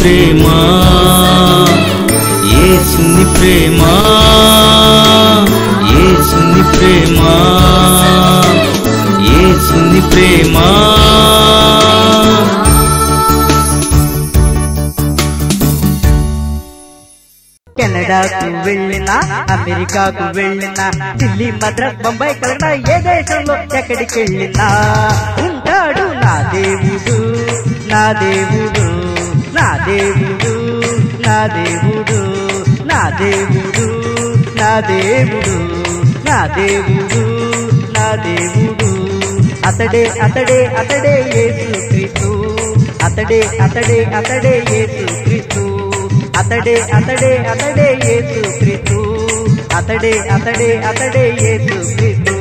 ప్రేమ ఏసుని ప్రేమ ఏసుని ప్రేమ ఏసుని ప్రేమ కెనడాకు వెళ్ళినా అమెరికాకు వెళ్ళినా ఢిల్లీ మద్రాస్ బొంబాయి కలకడా ఏ దేశంలో ఎక్కడికి వెళ్ళినా ఉంటాడు నా దేవుడు నా దేవుడు నా దేవుడు నా దేవుడు నా దేవుడు నా దేవుడు నా దేవుడు నా దేవుడు అతడే అతడే అతడే యేసు క్రీస్తు అతడే అతడే అతడే యేసు క్రీస్తు అతడే అతడే అతడే యేసు క్రీస్తు అతడే అతడే అతడే యేసు క్రీస్తు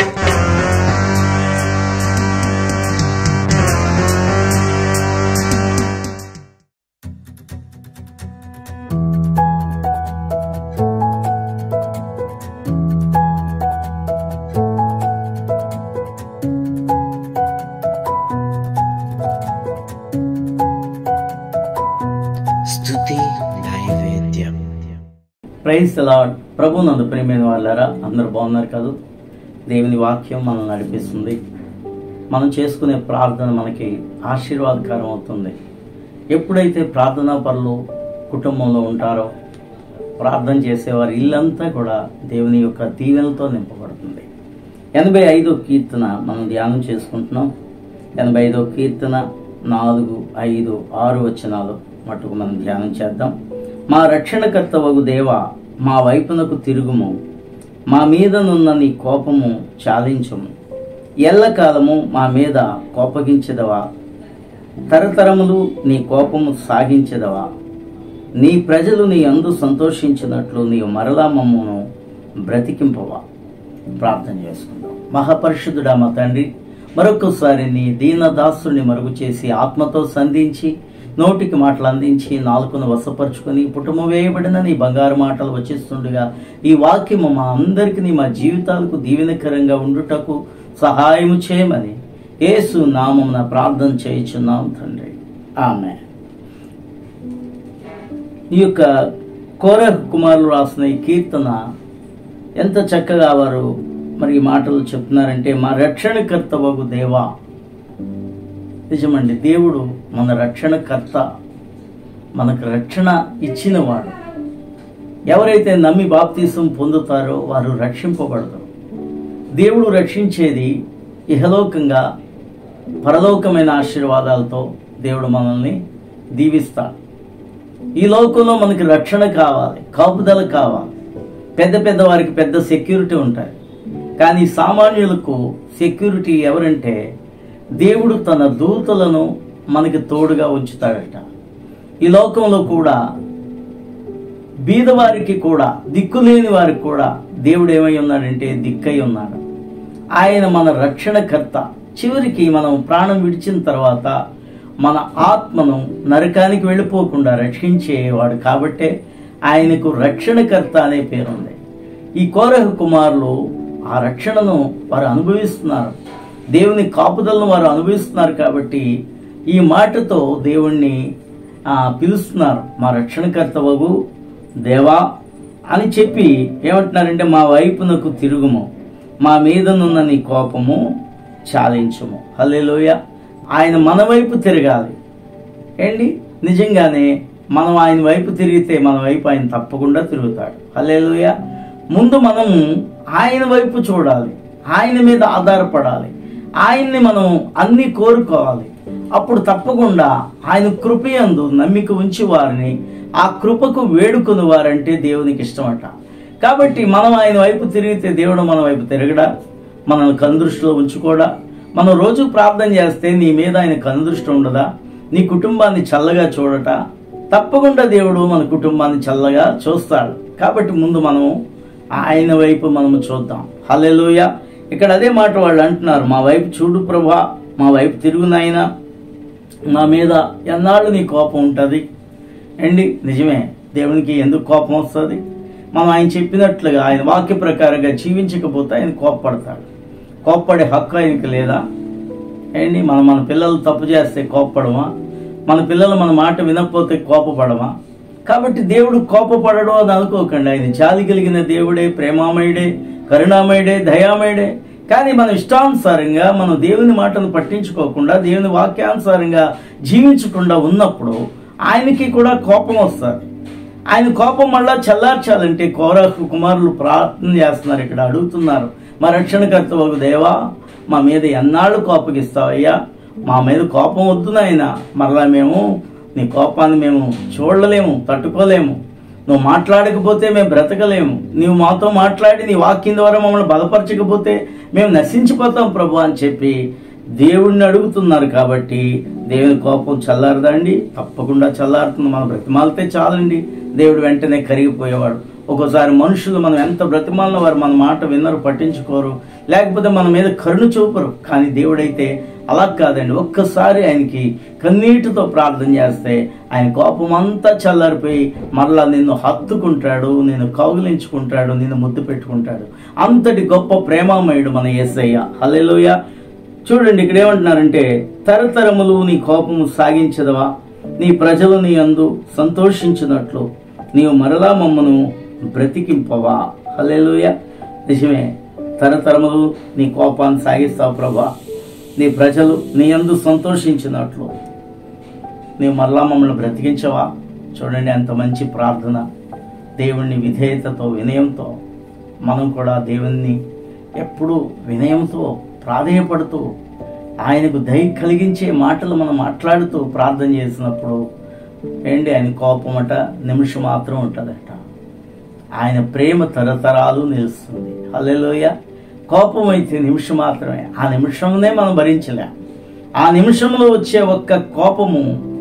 స్తుతి నైవేద్యం ప్రైజ్ లార్డ్ ప్రభు నందు ప్రేమైన వాళ్ళారా అందరూ బాగున్నారు కాదు దేవుని వాక్యం మనల్ని నడిపిస్తుంది మనం చేసుకునే ప్రార్థన మనకి ఆశీర్వాదకరం అవుతుంది ఎప్పుడైతే ప్రార్థనా పనులు కుటుంబంలో ఉంటారో ప్రార్థన చేసేవారి ఇల్లంతా కూడా దేవుని యొక్క దీవెనలతో నింపబడుతుంది ఎనభై ఐదో కీర్తన మనం ధ్యానం చేసుకుంటున్నాం ఎనభై ఐదో కీర్తన నాలుగు ఐదు ఆరు వచనాలు మటుకు మనం ధ్యానం చేద్దాం మా రక్షణకర్త వగు దేవ మా వైపునకు తిరుగుము మా మీదనున్న నీ కోపము చాలించుము ఎల్లకాలము మా మీద కోపగించదవా తరతరములు నీ కోపము సాగించదవా నీ ప్రజలు నీ అందు సంతోషించినట్లు నీ మరలా మమ్మను బ్రతికింపవా ప్రార్థన చేసుకుందాం మహాపరిశుద్ధుడా మా తండ్రి మరొకసారి నీ దీనదాసుని మరుగు చేసి ఆత్మతో సంధించి నోటికి మాటలు అందించి నాలుకను వశపరుచుకొని పుటము వేయబడిన నీ బంగారు మాటలు వచ్చిస్తుండగా ఈ వాక్యము మా అందరికీ నీ మా జీవితాలకు దీవెనకరంగా ఉండుటకు సహాయము చేయమని యేసు నామమున ప్రార్థన చేయుచున్నాం తండ్రి ఆమె ఈ యొక్క కోర కుమారులు రాసిన ఈ కీర్తన ఎంత చక్కగా వారు మరి ఈ మాటలు చెప్తున్నారంటే మా రక్షణకర్త వగు దేవా నిజమండి దేవుడు మన రక్షణకర్త మనకు రక్షణ ఇచ్చినవాడు ఎవరైతే నమ్మి బాప్తీసం పొందుతారో వారు రక్షింపబడతారు దేవుడు రక్షించేది ఇహలోకంగా పరలోకమైన ఆశీర్వాదాలతో దేవుడు మనల్ని దీవిస్తాడు ఈ లోకంలో మనకి రక్షణ కావాలి కాపుదల కావాలి పెద్ద పెద్ద వారికి పెద్ద సెక్యూరిటీ ఉంటాయి కానీ సామాన్యులకు సెక్యూరిటీ ఎవరంటే దేవుడు తన దూతలను మనకి తోడుగా ఉంచుతాడట ఈ లోకంలో కూడా బీదవారికి కూడా దిక్కులేని వారికి కూడా దేవుడు ఏమై ఉన్నాడంటే దిక్కై ఉన్నాడు ఆయన మన రక్షణకర్త చివరికి మనం ప్రాణం విడిచిన తర్వాత మన ఆత్మను నరకానికి వెళ్ళిపోకుండా రక్షించేవాడు కాబట్టే ఆయనకు రక్షణకర్త అనే పేరుంది ఈ కోరహ కుమారులు ఆ రక్షణను వారు అనుభవిస్తున్నారు దేవుని కాపుదలను వారు అనుభవిస్తున్నారు కాబట్టి ఈ మాటతో దేవుణ్ణి ఆ, పిలుస్తున్నారు మా రక్షణకర్త వగు దేవా అని చెప్పి ఏమంటున్నారంటే మా వైపునకు తిరుగుము మా మీదనున్న నీ కోపము చాలించుము హల్లెలూయ ఆయన మన వైపు తిరగాలి ఏంటి నిజంగానే మనం ఆయన వైపు తిరిగితే మన వైపు ఆయన తప్పకుండా తిరుగుతాడు హల్లెలూయ ముందు మనం ఆయన వైపు చూడాలి ఆయన మీద ఆధారపడాలి ఆయన్ని మనం అన్ని కోరుకోవాలి అప్పుడు తప్పకుండా ఆయన కృపయందు నమ్మిక ఉంచి వారిని ఆ కృపకు వేడుకుని వారంటే దేవునికి ఇష్టమట కాబట్టి మనం ఆయన వైపు తిరిగితే దేవుడు మన వైపు తిరగడా మనల్ని కనుదృష్టిలో ఉంచుకోడా మనం రోజు ప్రార్థన చేస్తే నీ మీద ఆయన కనుదృష్టి ఉండదా నీ కుటుంబాన్ని చల్లగా చూడట తప్పకుండా దేవుడు మన కుటుంబాన్ని చల్లగా చూస్తాడు కాబట్టి ముందు మనం ఆయన వైపు మనము చూద్దాం హల్లెలూయ ఇక్కడ అదే మాట వాళ్ళు అంటున్నారు మా వైపు చూడు ప్రభా మా వైపు తిరుగు నాయనా మా మీద ఎన్నాళ్ళు నీ కోపం ఉంటుంది అండి నిజమే దేవునికి ఎందుకు కోపం వస్తుంది మనం ఆయన చెప్పినట్లుగా ఆయన వాక్య ప్రకారంగా జీవించకపోతే ఆయన కోప్పడతాడు కోప్పడే హక్కు ఆయనకి లేదా ఏంటి మనం మన పిల్లలు తప్పు చేస్తే కోప్పడమా మన పిల్లలు మన మాట వినకపోతే కోపపడమా కాబట్టి దేవుడు కోపపడడు అని అనుకోకండి ఆయన జాలి కలిగిన దేవుడే ప్రేమామయుడే కరుణామయుడే దయామయుడే కానీ మన ఇష్టానుసారంగా మనం దేవుని మాటను పట్టించుకోకుండా దేవుని వాక్యానుసారంగా జీవించకుండా ఉన్నప్పుడు ఆయనకి కూడా కోపం వస్తుంది ఆయన కోపం మళ్ళా చల్లార్చాలంటే కోరాకు కుమారులు ప్రార్థన చేస్తున్నారు ఇక్కడ అడుగుతున్నారు మా రక్షణకర్త ఒక దేవా మా మీద ఎన్నాళ్ళు కోపగిస్తావయ్యా మా మీద కోపం వద్దు నాయన మరలా మేము నీ కోపాన్ని మేము చూడలేము తట్టుకోలేము నువ్వు మాట్లాడకపోతే మేము బ్రతకలేము నీవు మాతో మాట్లాడి నీ వాక్యం ద్వారా మమ్మల్ని బలపరచకపోతే మేము నశించిపోతాం ప్రభు అని చెప్పి దేవుడిని అడుగుతున్నారు కాబట్టి దేవుని కోపం చల్లారదండి తప్పకుండా చల్లారుతుంది మనం బ్రతిమాలితే చాలండి దేవుడు వెంటనే కరిగిపోయేవాడు ఒక్కోసారి మనుషులు మనం ఎంత బ్రతిమాలిన వారు మన మాట విన్నరు పట్టించుకోరు లేకపోతే మన మీద కరుణ చూపరు కానీ దేవుడైతే అలా కాదండి ఒక్కసారి ఆయనకి కన్నీటితో ప్రార్థన చేస్తే ఆయన కోపం అంతా చల్లారిపోయి మరలా నిన్ను హత్తుకుంటాడు నిన్ను కౌగిలించుకుంటాడు నిన్ను ముద్దు పెట్టుకుంటాడు అంతటి గొప్ప ప్రేమామయుడు మన యేసయ్య హల్లెలూయా చూడండి ఇక్కడ ఏమంటున్నారంటే తరతరములు నీ కోపము సాగించదవా నీ ప్రజలు నీ అందు సంతోషించినట్లు నీవు మరలా మమ్మను బ్రతికింపవా హల్లెలూయా నిజమే తరతరములు నీ కోపాన్ని సాగిస్తావు ప్రభా నీ ప్రజలు నీ అందు సంతోషించినట్లు నీవు మరలా మమ్మల్ని బ్రతికించవా చూడండి ఎంత మంచి ప్రార్థన దేవుణ్ణి విధేయతతో వినయంతో మనం కూడా దేవుణ్ణి ఎప్పుడూ వినయంతో ప్రాధేయపడుతూ ఆయనకు దయ కలిగించే మాటలు మనం మాట్లాడుతూ ప్రార్థన చేసినప్పుడు ఏంటి ఆయన కోపమట నిమిషం మాత్రం ఉంటుందట ఆయన ప్రేమ తరతరాలు నిలుస్తుంది హల్లెలూయ కోపం అయితే నిమిషం మాత్రమే ఆ నిమిషంనే మనం భరించలేం ఆ నిమిషంలో వచ్చే ఒక్క కోపము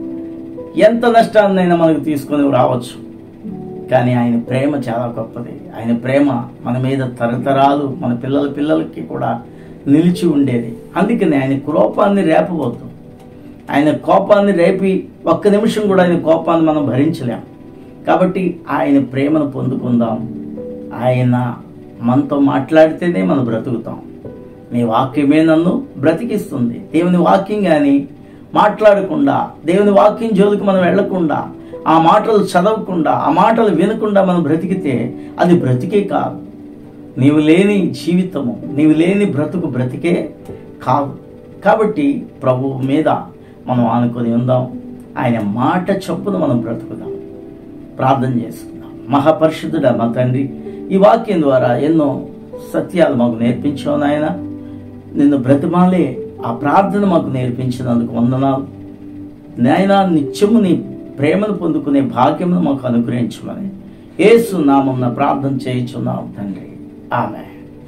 ఎంత నష్టాన్నైనా మనకు తీసుకొని రావచ్చు కానీ ఆయన ప్రేమ చాలా గొప్పది ఆయన ప్రేమ మన మీద తరతరాలు మన పిల్లల పిల్లలకి కూడా నిలిచి ఉండేది అందుకని ఆయన కోపాన్ని రేపవద్దు ఆయన కోపాన్ని రేపి ఒక్క నిమిషం కూడా ఆయన కోపాన్ని మనం భరించలేం కాబట్టి ఆయన ప్రేమను పొందుకుందాం ఆయన మనతో మాట్లాడితేనే మనం బ్రతుకుతాం నీ వాక్యమే నన్ను బ్రతికిస్తుంది దేవుని వాక్యం కానీ మాట్లాడకుండా దేవుని వాక్యం జోలికి మనం వెళ్లకుండా ఆ మాటలు చదవకుండా ఆ మాటలు వినకుండా మనం బ్రతికితే అది బ్రతికే కాదు నీవు లేని జీవితము నీవు లేని బ్రతుకు బ్రతికే కాదు కాబట్టి ప్రభువు మీద మనం ఆనుకొని ఉందాం ఆయన మాట చొప్పున మనం బ్రతుకుదాం ప్రార్థన చేసుకుందాం మహాపరిశుద్ధుడ మా తండ్రి ఈ వాక్యం ద్వారా ఎన్నో సత్యాలు మాకు నేర్పించావు నాయన నిన్ను బ్రతిమాలే ఆ ప్రార్థన మాకు నేర్పించినందుకు వందనాలు నాయన నిత్యము నీ ప్రేమను పొందుకునే భాగ్యమును మాకు అనుగ్రహించమని ఏసు నామం ప్రార్థన చేయించున్నాం తండ్రి ఆమె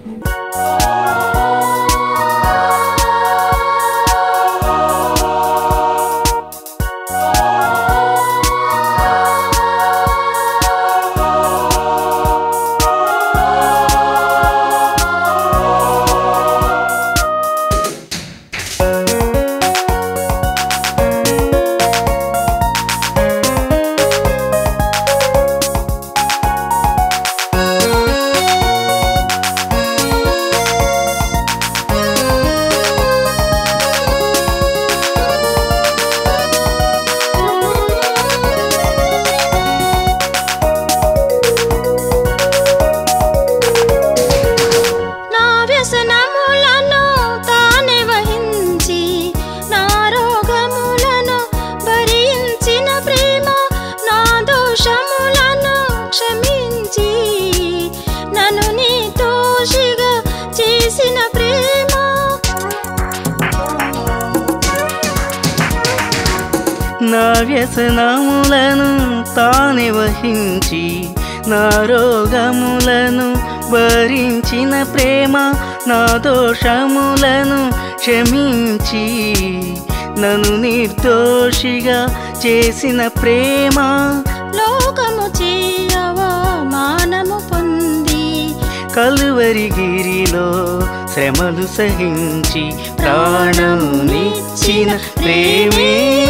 నా వ్యసనములను తానే వహించి నా రోగములను భరించిన ప్రేమ నా దోషములను క్షమించి నన్ను నీ దోషిగా చేసిన ప్రేమ నా వ్యసనములను తానే వహించి నా రోగములను భరించిన ప్రేమ నా దోషములను క్షమించి నన్ను నిర్దోషిగా చేసిన ప్రేమ లోకము చేయవా మానము పొంది కలువరిగిరిలో శ్రమలు సహించి ప్రాణమునిచ్చిన ప్రేమే